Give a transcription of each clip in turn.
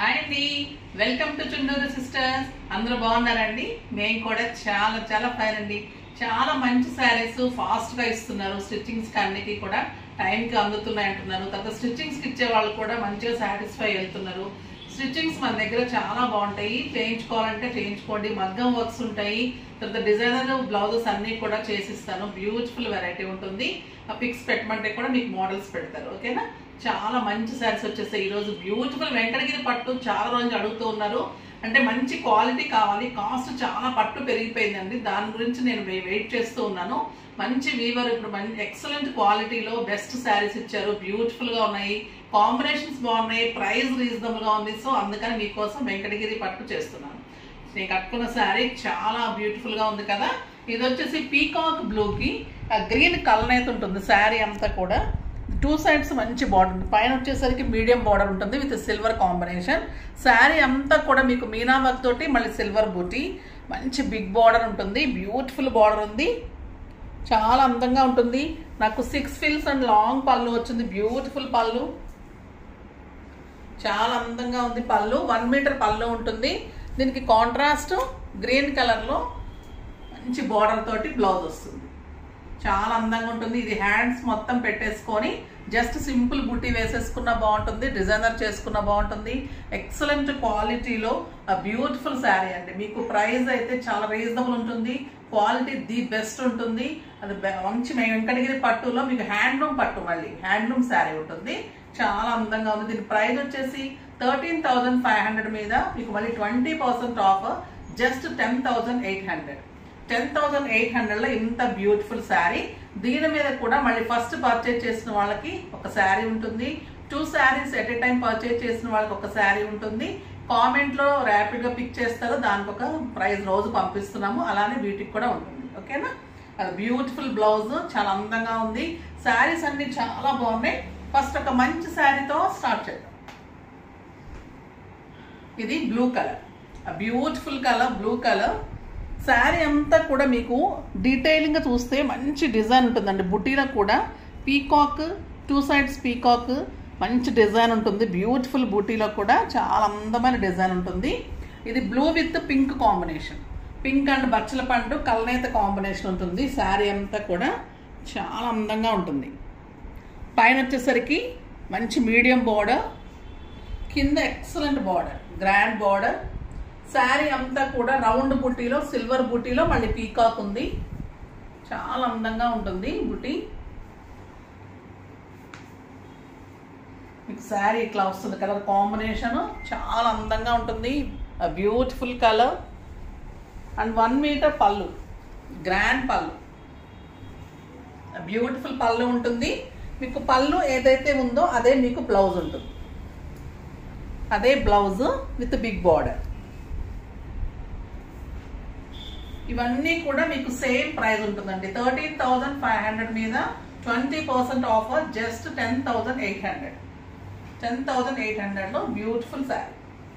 hi అండి welcome to Chunduru sisters అందరూ బాగున్నారండి మేము కూడా చాలా చాలా ఫైన్ అండి చాలా మంచి శారీస్ ఫాస్ట్ గా ఇస్తున్నారు స్టిచ్చింగ్స్ అన్నిటికీ కూడా టైంకి అందుతున్నాయి అంటున్నారు తర్వాత స్టిచ్చింగ్స్ ఇచ్చే వాళ్ళు కూడా మంచిగా సాటిస్ఫై వెళ్తున్నారు స్టిచ్చింగ్స్ మన దగ్గర చాలా బాగుంటాయి చేయించుకోవాలంటే చేయించుకోండి మగ్గం వర్క్స్ ఉంటాయి తర్వాత డిజైనర్ బ్లౌజెస్ అన్ని కూడా చేసిస్తాను బ్యూటిఫుల్ వెరైటీ ఉంటుంది ఆ పిక్స్ పెట్టమంటే కూడా మీకు మోడల్స్ పెడతారు ఓకేనా చాలా మంచి శారీస్ వచ్చేస్తాయి ఈరోజు బ్యూటిఫుల్ వెంకటగిరి పట్టు చాలా రోజులు అడుగుతూ ఉన్నారు అంటే మంచి క్వాలిటీ కావాలి కాస్ట్ చాలా పట్టు పెరిగిపోయిందండి దాని గురించి నేను వె- వెయిట్ చేస్తూ ఉన్నాను మంచి వీవర్ ఇప్పుడు మంచి ఎక్సలెంట్ క్వాలిటీలో బెస్ట్ శారీస్ ఇచ్చారు బ్యూటిఫుల్ గా ఉన్నాయి కాంబినేషన్స్ బాగున్నాయి ప్రైస్ రీజనబుల్ గా ఉంది సో అందుకని మీకోసం వెంకటగిరి పట్టు చేస్తున్నాను నేను కట్టుకున్న శారీ చాలా బ్యూటిఫుల్ గా ఉంది కదా ఇది వచ్చేసి పీకాక్ బ్లూకి గ్రీన్ కలర్ అయితే ఉంటుంది శారీ అంతా కూడా టూ సైడ్స్ మంచి బార్డర్ ఉంటుంది పైన వచ్చేసరికి మీడియం బార్డర్ ఉంటుంది విత్ సిల్వర్ కాంబినేషన్ శారీ అంతా కూడా మీకు మీనా వర్క్ తోటి మళ్ళీ సిల్వర్ బూటీ మంచి బిగ్ బార్డర్ ఉంటుంది బ్యూటిఫుల్ బార్డర్ ఉంది చాలా అందంగా ఉంటుంది నాకు సిక్స్ ఫిల్స్ అండ్ లాంగ్ పళ్ళు వచ్చింది బ్యూటిఫుల్ పళ్ళు చాలా అందంగా ఉంది పళ్ళు వన్ మీటర్ పళ్ళు ఉంటుంది దీనికి కాంట్రాస్ట్ గ్రీన్ కలర్లో మంచి బార్డర్ తోటి బ్లౌజ్ వస్తుంది చాలా అందంగా ఉంటుంది ఇది హ్యాండ్స్ మొత్తం పెట్టేసుకొని జస్ట్ సింపుల్ బుట్టి వేసేసుకున్న బాగుంటుంది డిజైనర్ చేసుకున్న బాగుంటుంది ఎక్సలెంట్ క్వాలిటీలో బ్యూటిఫుల్ శారీ అండి మీకు ప్రైస్ అయితే చాలా రీజనబుల్ ఉంటుంది క్వాలిటీ ది బెస్ట్ ఉంటుంది అది బె- మంచి మే- వెంకటగిరి పట్టులో మీకు హ్యాండ్లూమ్ పట్టు మళ్ళీ హ్యాండ్లూమ్ శారీ ఉంటుంది చాలా అందంగా ఉంది దీని ప్రైస్ వచ్చేసి థర్టీన్ థౌజండ్ ఫైవ్ హండ్రెడ్ మీద మీకు మళ్ళీ twenty percent off just ten thousand eight hundred ten thousand eight హండ్రెడ్లో ఇంత బ్యూటిఫుల్ శారీ దీని మీద కూడా మళ్ళీ ఫస్ట్ పర్చేజ్ చేసిన వాళ్ళకి ఒక శారీ ఉంటుంది two saris at a time purchase చేసిన వాళ్ళకి ఒక శారీ ఉంటుంది కామెంట్లో ర్యాపిడ్గా పిక్ చేస్తారు దానికి ఒక ప్రైస్ రోజు పంపిస్తున్నాము అలానే వీటికి కూడా ఉంటుంది ఓకేనా అది బ్యూటిఫుల్ బ్లౌజ్ చాలా అందంగా ఉంది శారీస్ అన్ని చాలా బాగున్నాయి ఫస్ట్ ఒక మంచి శారీతో స్టార్ట్ చేద్దాం ఇది blue colour beautiful colour blue colour sari అంతా కూడా మీకు డీటెయిలింగ్గా చూస్తే మంచి డిజైన్ ఉంటుందండి బుటీలో కూడా పీకాక్ టూ సైడ్స్ పీకాక్ మంచి డిజైన్ ఉంటుంది బ్యూటిఫుల్ బూటీలో కూడా చాలా అందమైన డిజైన్ ఉంటుంది ఇది blue with pink combination pink and బచ్చల పండు కలనేత కాంబినేషన్ ఉంటుంది శారీ అంతా కూడా చాలా అందంగా ఉంటుంది పైన వచ్చేసరికి మంచి మీడియం బార్డర్ కింద excellent border grand border sari అంతా కూడా రౌండ్ బుటీలో సిల్వర్ బుటీలో మళ్ళీ పీకాక్ ఉంది చాలా అందంగా ఉంటుంది బుటీ మీకు శారీ ఇట్లా వస్తుంది కలర్ కాంబినేషన్ చాలా అందంగా ఉంటుంది beautiful colour and one metre పళ్ళు గ్రాండ్ పళ్ళు బ్యూటిఫుల్ పళ్ళు ఉంటుంది మీకు పళ్ళు ఏదైతే ఉందో అదే మీకు బ్లౌజ్ ఉంటుంది అదే బ్లౌజ్ విత్ బిగ్ బార్డర్ ఇవన్నీ కూడా మీకు సేమ్ ప్రైస్ ఉంటుందండి థర్టీన్ థౌజండ్ ఫైవ్ హండ్రెడ్ మీద twenty percent offer just ten thousand eight hundred ten thousand eight హండ్రెడ్లో beautiful sari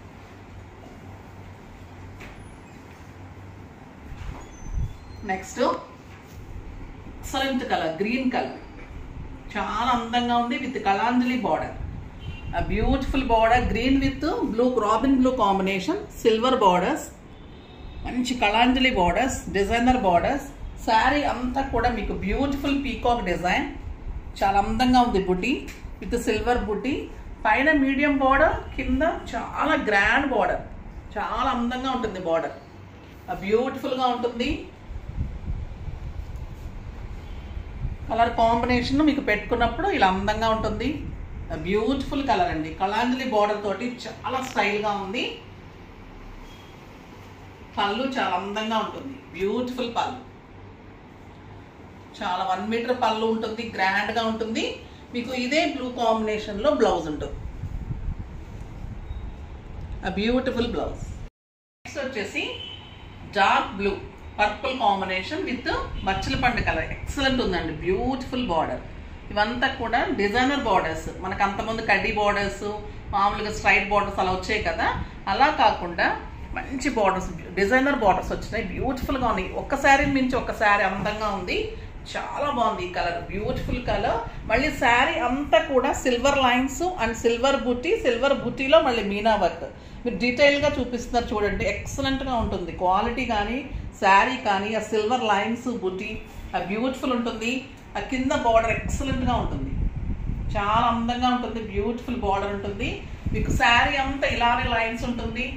next excellent colour green colour చాలా అందంగా ఉంది with Kalanjali border beautiful border green with blue robin blue combination silver borders మంచి Kalanjali borders designer borders sari అంతా కూడా మీకు beautiful peacock design చాలా అందంగా ఉంది బుటీ విత్ సిల్వర్ బుటీ పైన మీడియం బార్డర్ కింద చాలా గ్రాండ్ బార్డర్ చాలా అందంగా ఉంటుంది బార్డర్ బ్యూటిఫుల్గా ఉంటుంది కలర్ కాంబినేషన్ మీకు పెట్టుకున్నప్పుడు ఇలా అందంగా ఉంటుంది బ్యూటిఫుల్ కలర్ అండి కళాంజలి బార్డర్ తోటి చాలా స్టైల్గా ఉంది పళ్ళు చాలా అందంగా ఉంటుంది బ్యూటిఫుల్ పళ్ళు చాలా వన్ మీటర్ పళ్ళు ఉంటుంది గ్రాండ్ గా ఉంటుంది మీకు ఇదే బ్లూ కాంబినేషన్ లో బ్లౌజ్ ఉంటుంది బ్యూటిఫుల్ బ్లౌజ్ నెక్స్ట్ వచ్చేసి dark blue purple combination with మచ్చల పండు కలర్ ఎక్సలెంట్ ఉందండి బ్యూటిఫుల్ బార్డర్ ఇవంతా కూడా డిజైనర్ బార్డర్స్ మనకు అంతమంది కడ్డీ బార్డర్స్ మామూలుగా స్ట్రైట్ బార్డర్స్ అలా వచ్చాయి కదా అలా కాకుండా మంచి బార్డర్స్ డిజైనర్ బార్డర్స్ వచ్చినాయి బ్యూటిఫుల్గా ఉన్నాయి ఒక్క శారీ మించి ఒక్క శారీ అందంగా ఉంది చాలా బాగుంది ఈ కలర్ బ్యూటిఫుల్ కలర్ మళ్ళీ శారీ అంతా కూడా సిల్వర్ లైన్స్ అండ్ సిల్వర్ బుట్టి సిల్వర్ బుట్టీలో మళ్ళీ మీనా వర్క్ మీరు డీటెయిల్గా చూపిస్తున్నారు చూడండి ఎక్సలెంట్గా ఉంటుంది క్వాలిటీ కానీ శారీ కానీ ఆ సిల్వర్ లైన్స్ బుట్టి ఆ బ్యూటిఫుల్ ఉంటుంది ఆ కింద బార్డర్ ఎక్సలెంట్గా ఉంటుంది చాలా అందంగా ఉంటుంది బ్యూటిఫుల్ బార్డర్ ఉంటుంది మీకు శారీ అంతా ఇలానే లైన్స్ ఉంటుంది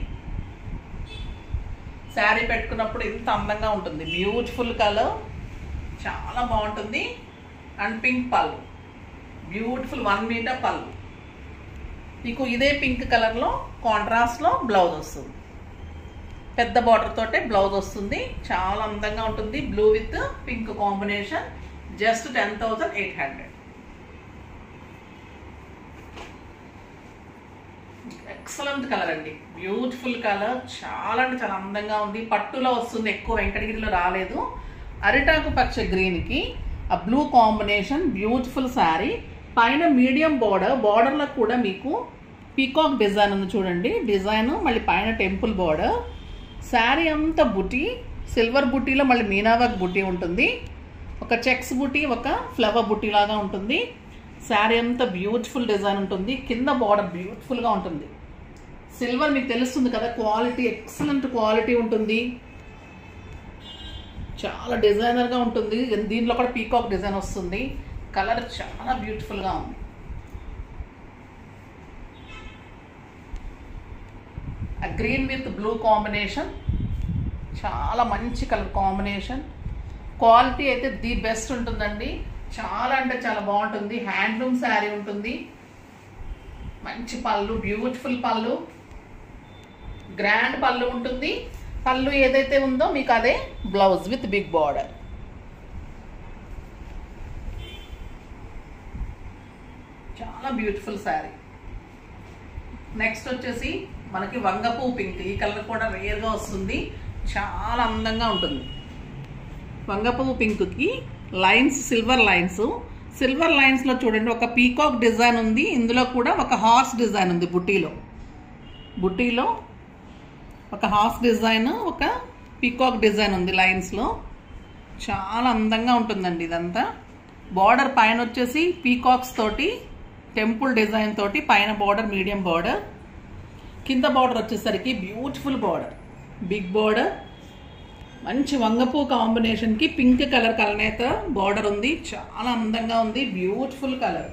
శారీ పెట్టుకున్నప్పుడు ఇంత అందంగా ఉంటుంది బ్యూటిఫుల్ కలర్ చాలా బాగుంటుంది అండ్ పింక్ పళ్ళు బ్యూటిఫుల్ వన్ మీటర్ పళ్ళు మీకు ఇదే పింక్ కలర్లో కాంట్రాస్ట్లో బ్లౌజ్ వస్తుంది పెద్ద బార్డర్ తోటే బ్లౌజ్ వస్తుంది చాలా అందంగా ఉంటుంది blue with pink combination just ten thousand eight hundred excellent colour అండి బ్యూటిఫుల్ కలర్ చాలా అంటే చాలా అందంగా ఉంది పట్టులో వస్తుంది ఎక్కువ వెంకటగిరిలో రాలేదు అరిటాకు పచ్చ గ్రీన్కి ఆ బ్లూ కాంబినేషన్ బ్యూటిఫుల్ శారీ పైన మీడియం బార్డర్ బార్డర్లో కూడా మీకు పీకాక్ డిజైన్ ఉంది చూడండి డిజైన్ మళ్ళీ పైన టెంపుల్ బార్డర్ శారీ అంతా బుటీ సిల్వర్ బుటీలో మళ్ళీ మీనావర్క్ బుటీ ఉంటుంది ఒక చెక్స్ బుటీ ఒక ఫ్లవర్ బుటీ లాగా ఉంటుంది శారీ అంతా బ్యూటిఫుల్ డిజైన్ ఉంటుంది కింద బార్డర్ బ్యూటిఫుల్గా ఉంటుంది సిల్వర్ మీకు తెలుస్తుంది కదా క్వాలిటీ ఎక్సలెంట్ క్వాలిటీ ఉంటుంది చాలా డిజైనర్గా ఉంటుంది దీంట్లో కూడా పీకాక్ డిజైన్ వస్తుంది కలర్ చాలా బ్యూటిఫుల్గా ఉంది ఆ గ్రీన్ విత్ బ్లూ కాంబినేషన్ చాలా మంచి కలర్ కాంబినేషన్ క్వాలిటీ అయితే ది బెస్ట్ ఉంటుందండి చాలా అంటే చాలా బాగుంటుంది హ్యాండ్లూమ్ శారీ ఉంటుంది మంచి పళ్ళు బ్యూటిఫుల్ పళ్ళు గ్రాండ్ పళ్ళు ఉంటుంది పళ్ళు ఏదైతే ఉందో మీకు అదే బ్లౌజ్ విత్ బిగ్ బార్డర్ చాలా బ్యూటిఫుల్ శారీ నెక్స్ట్ వచ్చేసి మనకి వంగపూ పింక్ ఈ కలర్ కూడా రేర్గా వస్తుంది చాలా అందంగా ఉంటుంది వంగపువ్వు పింక్కి లైన్స్ సిల్వర్ లైన్స్ సిల్వర్ లైన్స్లో చూడండి ఒక పీకాక్ డిజైన్ ఉంది ఇందులో కూడా ఒక హార్స్ డిజైన్ ఉంది బుట్టీలో బుట్టీలో ఒక హార్స్ డిజైన్ ఒక పీకాక్ డిజైన్ ఉంది లైన్స్లో చాలా అందంగా ఉంటుందండి ఇదంతా బార్డర్ పైన వచ్చేసి పీకాక్స్ తోటి టెంపుల్ డిజైన్ తోటి పైన బార్డర్ మీడియం బార్డర్ కింద బార్డర్ వచ్చేసరికి బ్యూటిఫుల్ బార్డర్ బిగ్ బార్డర్ మంచి వంగపూ కాంబినేషన్కి పింక్ కలర్ కలనేత బార్డర్ ఉంది చాలా అందంగా ఉంది బ్యూటిఫుల్ కలర్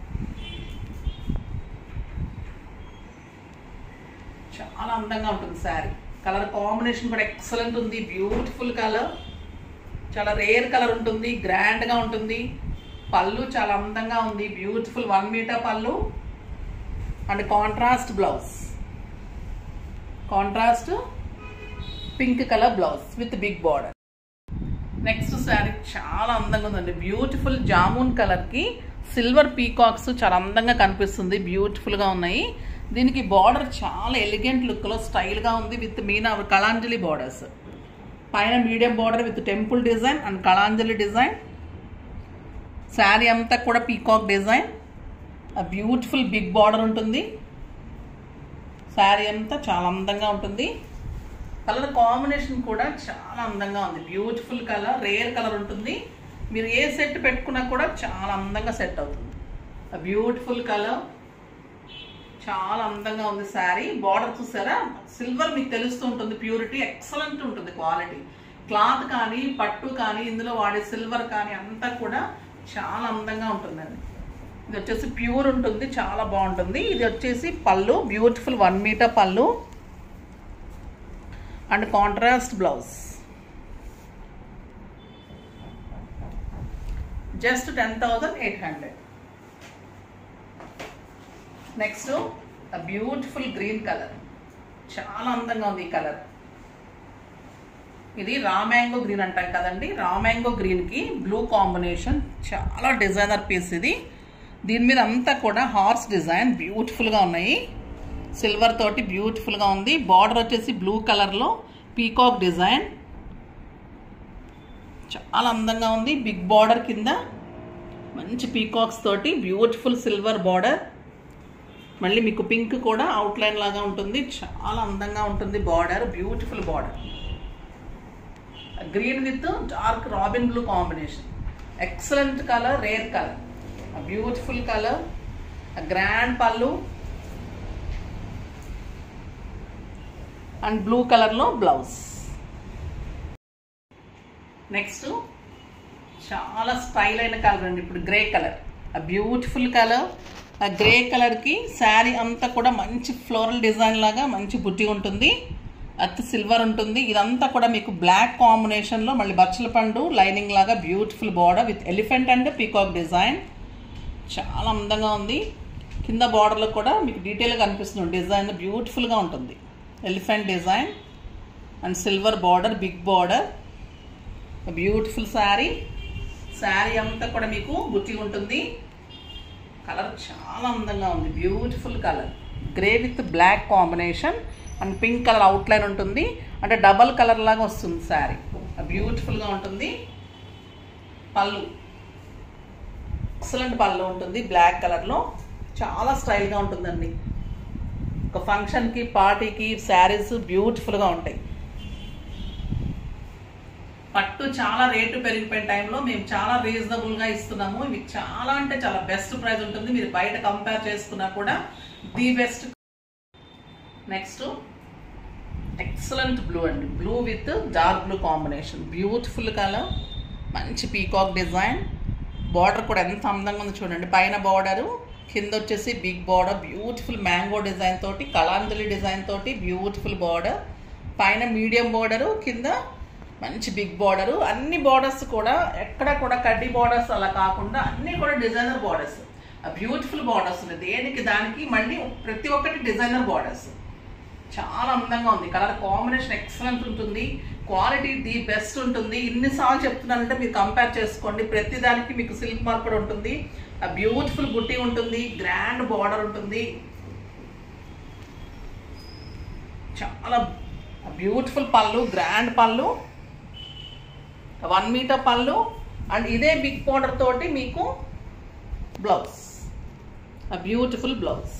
చాలా అందంగా ఉంటుంది శారీ కలర్ కాంబినేషన్ కూడా ఎక్సలెంట్ ఉంది బ్యూటిఫుల్ కలర్ చాలా రేర్ కలర్ ఉంటుంది గ్రాండ్గా ఉంటుంది పళ్ళు చాలా అందంగా ఉంది beautiful one metre pallu and contrast blouse contrast pink colour blouse with big border next sari చాలా అందంగా ఉందండి బ్యూటిఫుల్ జామున్ కలర్కి సిల్వర్ పీకాక్స్ చాలా అందంగా కనిపిస్తుంది బ్యూటిఫుల్గా ఉన్నాయి దీనికి బార్డర్ చాలా ఎలిగెంట్ లుక్లో స్టైల్గా ఉంది విత్ మీనా కళాంజలి బార్డర్స్ పైన medium border with temple design and కళాంజలి డిజైన్ శారీ అంతా కూడా peacock design beautiful big border ఉంటుంది శారీ అంతా చాలా అందంగా ఉంటుంది కలర్ కాంబినేషన్ కూడా చాలా అందంగా ఉంది బ్యూటిఫుల్ కలర్ రేర్ కలర్ ఉంటుంది మీరు ఏ సెట్ పెట్టుకున్నా కూడా చాలా అందంగా సెట్ అవుతుంది బ్యూటిఫుల్ కలర్ చాలా అందంగా ఉంది శారీ బార్డర్ చూసారా సిల్వర్ మీకు తెలుస్తూ ఉంటుంది ప్యూరిటీ ఎక్సలెంట్ ఉంటుంది క్వాలిటీ క్లాత్ కానీ పట్టు కానీ ఇందులో వాడే సిల్వర్ కానీ అంతా కూడా చాలా అందంగా ఉంటుందండి ఇది వచ్చేసి ప్యూర్ ఉంటుంది చాలా బాగుంటుంది ఇది వచ్చేసి pallu beautiful one metre pallu and contrast blouse just ten thousand eight hundred next beautiful green colour చాలా అందంగా ఉంది ఈ కలర్ ఇది రామ్యాంగో గ్రీన్ అంటాం కదండి రామ్యాంగో గ్రీన్కి బ్లూ కాంబినేషన్ చాలా డిజైనర్ పీస్ ఇది దీని మీద అంతా కూడా హార్స్ డిజైన్ బ్యూటిఫుల్గా ఉన్నాయి సిల్వర్ తోటి బ్యూటిఫుల్గా ఉంది బార్డర్ వచ్చేసి బ్లూ కలర్లో పీకాక్ డిజైన్ చాలా అందంగా ఉంది బిగ్ బార్డర్ కింద మంచి పీకాక్స్ తోటి బ్యూటిఫుల్ సిల్వర్ బార్డర్ మళ్ళీ మీకు పింక్ కూడా అవుట్లైన్ లాగా ఉంటుంది చాలా అందంగా ఉంటుంది border beautiful border green with dark robin blue combination excellent colour rare colour beautiful colour grand pallu and blue కలర్లో బ్లౌజ్ నెక్స్ట్ చాలా స్టైల్ అయిన కలర్ అండి ఇప్పుడు గ్రే కలర్ ఆ బ్యూటిఫుల్ కలర్ ఆ గ్రే కలర్కి శారీ అంతా కూడా మంచి ఫ్లోరల్ డిజైన్ లాగా మంచి బుట్టి ఉంటుంది అత్ సిల్వర్ ఉంటుంది ఇదంతా కూడా మీకు బ్లాక్ కాంబినేషన్లో మళ్ళీ బచ్చల పండు లైనింగ్ లాగా beautiful border with elephant and peacock design చాలా అందంగా ఉంది కింద బార్డర్లో కూడా మీకు డీటెయిల్గా కనిపిస్తుంది డిజైన్ బ్యూటిఫుల్గా ఉంటుంది elephant design and silver border big border beautiful sari sari అంతా కూడా మీకు బుట్టి ఉంటుంది కలర్ చాలా అందంగా ఉంది beautiful colour grey with black combination and pink colour outline ఉంటుంది అంటే డబల్ కలర్ లాగా వస్తుంది శారీ బ్యూటిఫుల్గా ఉంటుంది పళ్ళు ఎక్సలెంట్ పళ్ళు ఉంటుంది బ్లాక్ కలర్లో చాలా స్టైల్గా ఉంటుందండి ఒక ఫంక్షన్కి పార్టీకి శారీస్ బ్యూటిఫుల్గా ఉంటాయి పట్టు చాలా రేటు పెరిగిపోయిన టైంలో మేము చాలా రీజనబుల్గా ఇస్తున్నాము ఇవి చాలా అంటే చాలా బెస్ట్ ప్రైస్ ఉంటుంది మీరు బయట కంపేర్ చేసుకున్నా కూడా the best next excellent blue అండి blue with dark blue combination beautiful colour మంచి పీకాక్ డిజైన్ బార్డర్ కూడా ఎంత అందంగా ఉంది చూడండి పైన బార్డరు కింద వచ్చేసి big border beautiful mango design తోటి కళాంజలి డిజైన్ తోటి బ్యూటిఫుల్ బార్డర్ పైన మీడియం బార్డరు కింద మంచి బిగ్ బార్డరు అన్ని బార్డర్స్ కూడా ఎక్కడ కూడా కడ్డీ బార్డర్స్ అలా కాకుండా అన్ని కూడా డిజైనర్ బార్డర్స్ బ్యూటిఫుల్ బార్డర్స్ ఉన్నాయి దేనికి దానికి మళ్ళీ ప్రతి ఒక్కటి డిజైనర్ బార్డర్స్ చాలా అందంగా ఉంది కలర్ కాంబినేషన్ ఎక్సలెంట్ ఉంటుంది క్వాలిటీ ది బెస్ట్ ఉంటుంది ఇన్నిసార్లు చెప్తున్నానంటే మీరు కంపేర్ చేసుకోండి ప్రతి దానికి మీకు సిల్క్ మార్క్ కూడా ఉంటుంది ఆ బ్యూటిఫుల్ బుట్టి ఉంటుంది గ్రాండ్ బార్డర్ ఉంటుంది చాలా beautiful pallu grand pallu one metre pallu and ఇదే బిగ్ బార్డర్ తోటి మీకు బ్లౌజ్ ఆ బ్యూటిఫుల్ బ్లౌజ్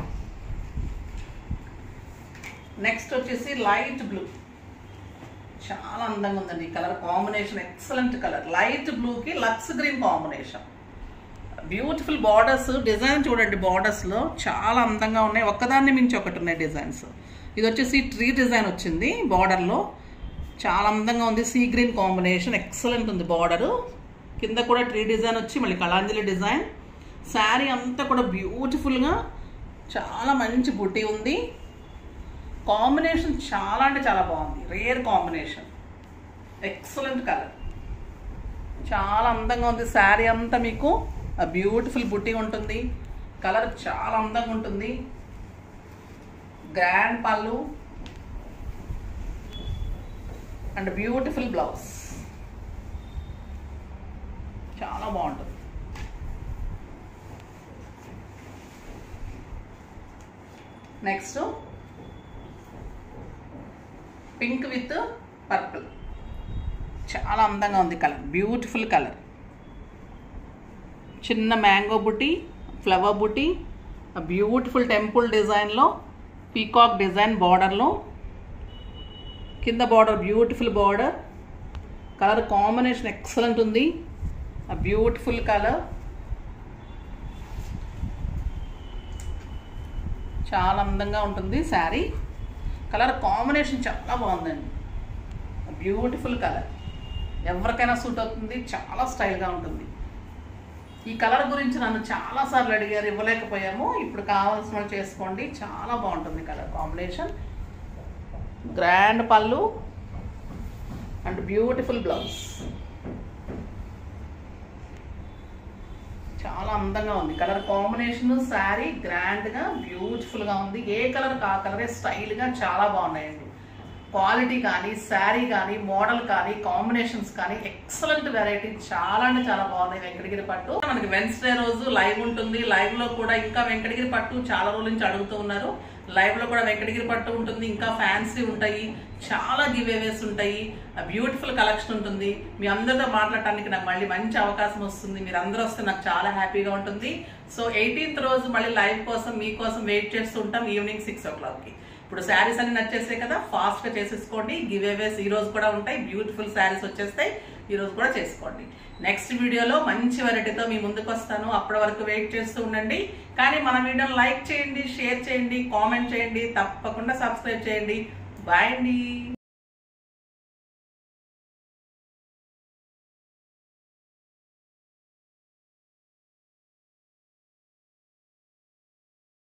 నెక్స్ట్ వచ్చేసి లైట్ బ్లూ చాలా అందంగా ఉందండి ఈ colour combination excellent colour light బ్లూకి లక్స్ green combination beautiful borders design చూడండి బార్డర్స్లో చాలా అందంగా ఉన్నాయి ఒక్కదాన్ని మించి ఒకటి ఉన్నాయి డిజైన్స్ ఇది వచ్చేసి ట్రీ డిజైన్ వచ్చింది బార్డర్లో చాలా అందంగా ఉంది సీ గ్రీన్ కాంబినేషన్ ఎక్సలెంట్ ఉంది బార్డరు కింద కూడా ట్రీ డిజైన్ వచ్చి మళ్ళీ కళాంజలి డిజైన్ శారీ అంతా కూడా బ్యూటిఫుల్గా చాలా మంచి బుట్టి ఉంది కాంబినేషన్ చాలా అంటే చాలా బాగుంది రేర్ కాంబినేషన్ ఎక్సలెంట్ కలర్ చాలా అందంగా ఉంది శారీ అంతా మీకు బ్యూటిఫుల్ బుట్టి ఉంటుంది కలర్ చాలా అందంగా ఉంటుంది grand pallu and beautiful blouse చాలా బాగుంటుంది నెక్స్ట్ పింక్ విత్ పర్పుల్ చాలా అందంగా ఉంది కలర్ బ్యూటిఫుల్ కలర్ చిన్న మ్యాంగో బుట్టి ఫ్లవర్ బుట్టి బ్యూటిఫుల్ టెంపుల్ డిజైన్లో పీకాక్ డిజైన్ బార్డర్లో కింద border beautiful border colour combination excellent ఉంది ఆ బ్యూటిఫుల్ కలర్ చాలా అందంగా ఉంటుంది శారీ కలర్ కాంబినేషన్ చాలా బాగుందండి బ్యూటిఫుల్ కలర్ ఎవరికైనా సూట్ అవుతుంది చాలా స్టైల్గా ఉంటుంది ఈ కలర్ గురించి నన్ను చాలాసార్లు అడిగారు ఇవ్వలేకపోయాము ఇప్పుడు కావాల్సిన వాళ్ళు చేసుకోండి చాలా బాగుంటుంది colour combination grand pallu and beautiful blouse చాలా అందంగా ఉంది కలర్ కాంబినేషన్ శారీ గ్రాండ్గా బ్యూటిఫుల్గా ఉంది ఏ కలర్ కా కలరే స్టైల్గా చాలా బాగున్నాయండి క్వాలిటీ కానీ శారీ కానీ మోడల్ కానీ కాంబినేషన్స్ కానీ ఎక్సలెంట్ వెరైటీ చాలా అంటే చాలా బాగున్నాయి వెంకటగిరి పట్టు మనకి వెన్స్డే రోజు లైవ్ ఉంటుంది లైవ్ లో కూడా ఇంకా వెంకటగిరి పట్టు చాలా రోజుల నుంచి అడుగుతూ ఉన్నారు లైవ్ లో కూడా వెంకటగిరి పట్టు ఉంటుంది ఇంకా ఫ్యాన్సీ ఉంటాయి చాలా గివేవేస్ ఉంటాయి బ్యూటిఫుల్ కలెక్షన్ ఉంటుంది మీ అందరితో మాట్లాడటానికి నాకు మళ్ళీ మంచి అవకాశం వస్తుంది మీరు అందరూ వస్తే నాకు చాలా హ్యాపీగా ఉంటుంది సో ఎయిటీన్త్ రోజు మళ్ళీ లైవ్ కోసం మీకోసం వెయిట్ చేస్తుంటాం ఈవినింగ్ సిక్స్ ఓ క్లాక్కి ఇప్పుడు శారీస్ అన్ని నచ్చేస్తాయి కదా ఫాస్ట్ గా చేసేసుకోండి గివ్ అవేస్ ఈ రోజు కూడా ఉంటాయి బ్యూటిఫుల్ శారీస్ వచ్చేస్తాయి ఈరోజు కూడా చేసుకోండి నెక్స్ట్ వీడియోలో మంచి వెరైటీతో మీ ముందుకు వస్తాను అప్పటి వరకు వెయిట్ చేస్తూ ఉండండి కానీ మన వీడియోని లైక్ చేయండి షేర్ చేయండి కామెంట్ చేయండి తప్పకుండా సబ్స్క్రైబ్ చేయండి బాయ్ అండి